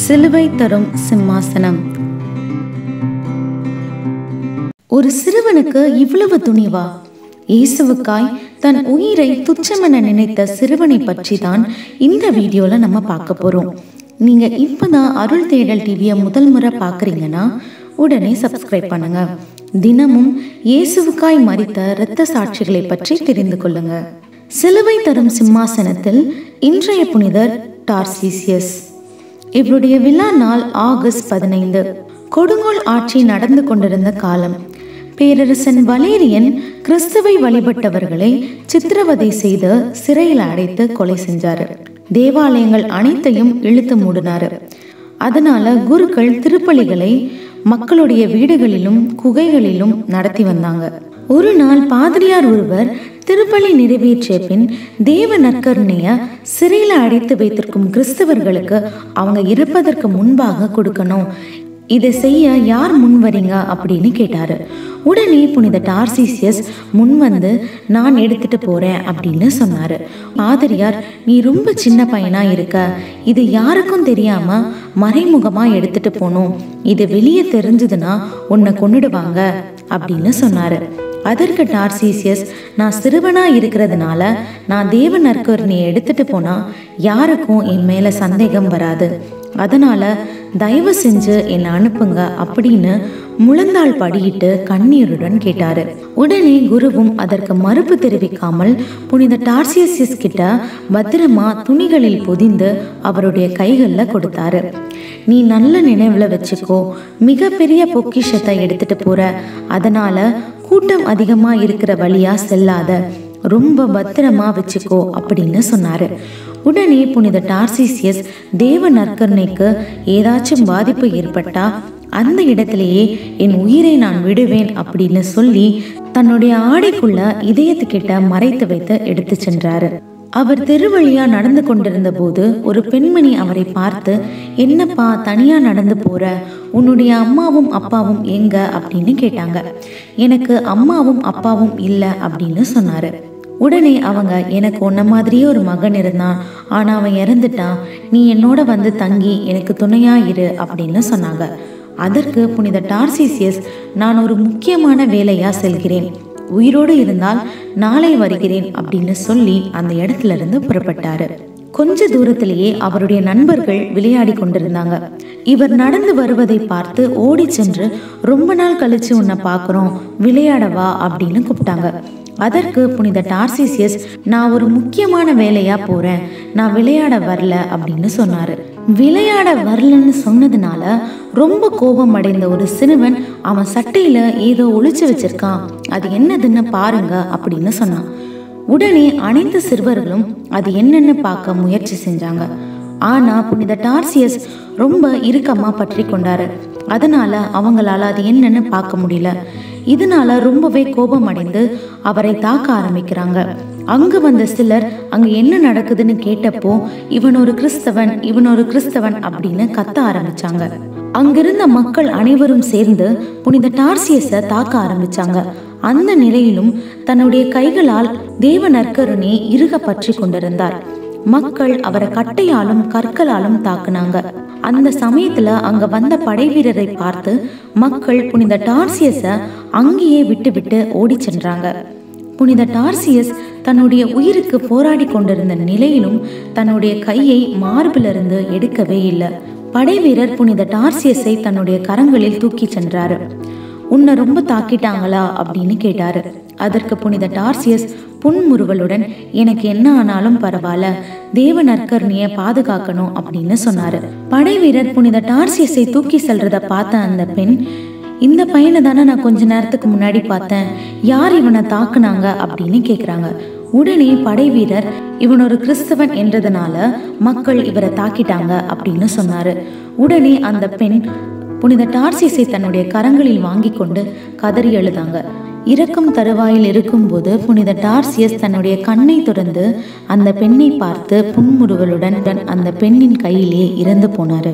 சிலுவை தரும் சிம்மாசனம் ஒரு சிறுவனுக்கு இவ்வளவு துணிவா இயேசுவுக்காய் தன் உயிரை துச்சமென நினைத்த சிறுவனை பற்றி தான் இந்த வீடியோல நம்ம பார்க்க போறோம் நீங்க இப்பதான் அருள் தேடல் டிவியை முதல் முறை பார்க்குறீங்கன்னா உடனே சப்ஸ்கிரைப் பண்ணுங்க தினமும் இயேசுவுக்காய் மறித்த இரத்த சாட்சிகளை பற்றி தெரிந்து கொள்ளுங்க சிலுவை தரும் சிம்மாசனத்தில் இன்றைய புனிதர் டார்சிசியஸ் இவருடைய விழா நாள் ஆகஸ்ட் பதினைந்து கொடுங்கோல் ஆட்சி நடந்து கொண்டிருந்த காலம் பேரரசன் வலேரியன் கிறிஸ்துவை வழிபட்டவர்களை சித்திரவதை செய்து சிறையில் அடைத்து கொலை செஞ்சாரு தேவாலயங்கள் அனைத்தையும் இழுத்து மூடினாரு அதனால குருக்கள் திருப்பலிகளை மக்களுடைய வீடுகளிலும் குகைகளிலும் நடத்தி வந்தாங்க ஒரு நாள் பாதிரியார் ஒருவர் திருப்பலி நிறைவேற்றிய பின் தேவ நற்கருணைய சிறையில் அடைத்து வைத்திருக்கும் கிறிஸ்தவர்களுக்கு அவங்க இறப்பதற்கு முன்பாக கொடுக்கணும் இதை செய்ய யார் முன் வரீங்க அப்படின்னு கேட்டாரு உடனே புனித டார்சிசியஸ் முன் வந்து நான் எடுத்துட்டு போறேன் அப்படின்னு சொன்னாரு ஆதரியார் நீ ரொம்ப சின்ன பையனா இருக்க இது யாருக்கும் தெரியாம மறைமுகமா எடுத்துட்டு போகணும் இது வெளியே தெரிஞ்சதுன்னா உன்னை கொன்னுடுவாங்க அப்படின்னு சொன்னாரு அதற்கு டார்சிசியஸ் நான் சிறுவனா இருக்கிறதுனால நான் தேவ நற்கருணையை எடுத்துட்டு போனா யாருக்கும் என் மேல சந்தேகம் வராது அதனால தயவு செஞ்சு என்னை அனுப்புங்க அப்படின்னு முழந்தாள் படியிட்டு கண்ணீருடன் கேட்டாரு உடனே குருவும் அதற்கு மறுப்பு தெரிவிக்காமல் புனித டார்சியசியஸ் கிட்ட பத்திரமா துணிகளில் பொதிந்து அவருடைய கைகளில் கொடுத்தாரு நீ நல்ல நினைவுல வச்சுக்கோ மிகப்பெரிய பொக்கிஷத்தை எடுத்துட்டு போற அதனால கூட்டம் அதிகமா இருக்கிற வழியா செல்லாத ரொம்ப பத்திரமா வச்சுக்கோ அப்படின்னு சொன்னாரு உடனே புனித டார்சிசியஸ் தேவ நற்கருணைக்கு ஏதாச்சும் பாதிப்பு ஏற்பட்டா அந்த இடத்திலேயே என் உயிரை நான் விடுவேன் அப்படின்னு சொல்லி தன்னுடைய ஆடைக்குள்ள இதயத்துக்கிட்ட மறைத்து வைத்து எடுத்து சென்றாரு அவர் தெருவழியா நடந்து கொண்டிருந்த போது ஒரு பெண்மணி அவரை பார்த்து என்னப்பா தனியா நடந்து போற உன்னுடைய அம்மாவும் அப்பாவும் எங்க அப்படின்னு கேட்டாங்க எனக்கு அம்மாவும் அப்பாவும் இல்லை அப்படின்னு சொன்னாரு உடனே அவங்க எனக்கு உன்ன மாதிரியே ஒரு மகன் இருந்தான் ஆனா அவன் இறந்துட்டான் நீ என்னோட வந்து தங்கி எனக்கு துணையா இரு அப்படின்னு சொன்னாங்க அதற்கு புனித டார்சிசியஸ் நான் ஒரு முக்கியமான வேலையா செல்கிறேன் உயிரோடு இருந்தால் நாளை வருகிறேன் அப்படின்னு சொல்லி அந்த இடத்துல இருந்து புறப்பட்டாரு கொஞ்ச தூரத்திலேயே அவருடைய நண்பர்கள் விளையாடி கொண்டிருந்தாங்க இவர் நடந்து வருவதை பார்த்து ஓடி சென்று ரொம்ப நாள் கழிச்சு உன்னை பார்க்குறோம் விளையாடவா அப்படின்னு கூப்பிட்டாங்க அதற்கு புனித டார்சிசியஸ் நான் ஒரு முக்கியமான வேலையா போறேன் நான் விளையாட வரல அப்படின்னு சொன்னாரு விளையாட வரலன்னு சொன்னதுனால ரொம்ப கோபம் அடைந்த ஒரு சிறுவன் அவன் சட்டையில ஏதோ ஒளிச்சு வச்சிருக்கான் அது என்னதுன்னு பாருங்க அப்படின்னு சொன்னான் உடனே அனைத்து சிறுவர்களும் அது என்னன்னு பார்க்க முயற்சி செஞ்சாங்க ஆனா புனித டார்சியஸ் ரொம்ப இறுக்கமா பற்றி கொண்டாரு அதனால அவங்களால அது என்னன்னு பார்க்க முடியல இதனால ரொம்பவே கோபம் அடைந்து அவரை தாக்க ஆரம்பிக்கிறாங்க அங்கு வந்த சிலர் அங்க என்ன நடக்குதுன்னு கேட்டப்போ இவன் ஒரு கிறிஸ்தவன் இவன் ஒரு கிறிஸ்தவன் அப்படின்னு கத்த ஆரம்பிச்சாங்க அங்கிருந்த மக்கள் அனைவரும் சேர்ந்து புனித டார்சியஸை தாக்க ஆரம்பிச்சாங்க அந்த நிலையிலும் தன்னுடைய கைகளால் தேவ நற்கருணையை இறுக பற்றி கொண்டிருந்தார் மக்கள் அவரை கட்டையாலும் கற்களாலும் தாக்குனாங்க அந்த சமயத்துல அங்க வந்த படை வீரரை பார்த்து மக்கள் புனித டார்சியஸ அங்கேயே விட்டு விட்டு ஓடி சென்றாங்க புனித டார்சியஸ் தன்னுடைய உயிருக்கு போராடி கொண்டிருந்த நிலையிலும் தன்னுடைய கையை மார்பிலிருந்து எடுக்கவே இல்லை படை வீரர் புனித டார்சியஸை தன்னுடைய கரங்களில் தூக்கி சென்றாரு உன்னை ரொம்ப தாக்கிட்டாங்களா அப்படின்னு கேட்டாரு அதற்கு புனித டார்சியஸ் புன்முறுவலுடன் எனக்கு என்ன ஆனாலும் பரவாயில்ல தேவ நற்கர்ணியை பாதுகாக்கணும் அப்படின்னு சொன்னாரு படை வீரர் புனித டார்சியஸை தூக்கி செல்றத பார்த்த அந்த பெண் இந்த பையனை தானே நான் கொஞ்ச நேரத்துக்கு முன்னாடி பார்த்தேன் யார் இவனை தாக்குனாங்க அப்படின்னு கேக்குறாங்க உடனே படை வீரர் இவன் ஒரு கிறிஸ்தவன் என்றதுனால மக்கள் இவரை தாக்கிட்டாங்க அப்படின்னு சொன்னாரு உடனே அந்த பெண் புனித டார்சிஸை தன்னுடைய கரங்களில் வாங்கி கொண்டு கதறி எழுதாங்க இறக்கும் தருவாயில் இருக்கும்போது புனித டார்சியஸ் தன்னுடைய கண்ணை துறந்து அந்த பெண்ணை பார்த்து புன்முறுவலுடன் அந்த பெண்ணின் கையிலே இறந்து போனாரு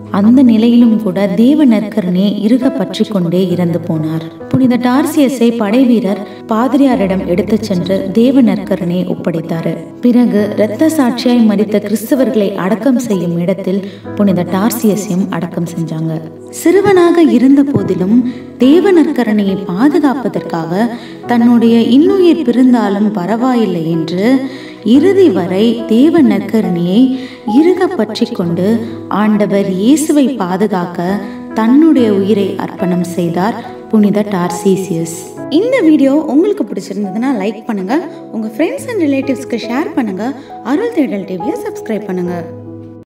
அந்த நிலையிலும் கூட தேவ நற்கரனே இருக பற்றி கொண்டே இறந்து போனார் புனித டார்சியஸை படைவீரர் பாதிரியாரிடம் எடுத்துச் சென்று தேவ நற்கரனே ஒப்படைத்தார் பிறகு இரத்த சாட்சியாய் மறித்த கிறிஸ்தவர்களை அடக்கம் செய்யும் இடத்தில் புனித டார்சியஸையும் அடக்கம் செஞ்சாங்க சிறுவனாக இருந்த போதிலும் தேவ நற்கரணையை பாதுகாப்பதற்காக தன்னுடைய இன்னுயிர் பிரிந்தாலும் பரவாயில்லை என்று இறுதி வரை தேவ நற்கரணியை இறுக பற்றி கொண்டு ஆண்டவர் இயேசுவை பாதுகாக்க தன்னுடைய உயிரை அர்ப்பணம் செய்தார் புனித டார்சீசியஸ் இந்த வீடியோ உங்களுக்கு பிடிச்சிருந்ததுன்னா லைக் பண்ணுங்க உங்க ஃப்ரெண்ட்ஸ் அண்ட் ரிலேட்டிவ்ஸ்க்கு ஷேர் பண்ணுங்க அருள் தேடல் டிவியை சப்ஸ்கிரைப் பண்ணுங்க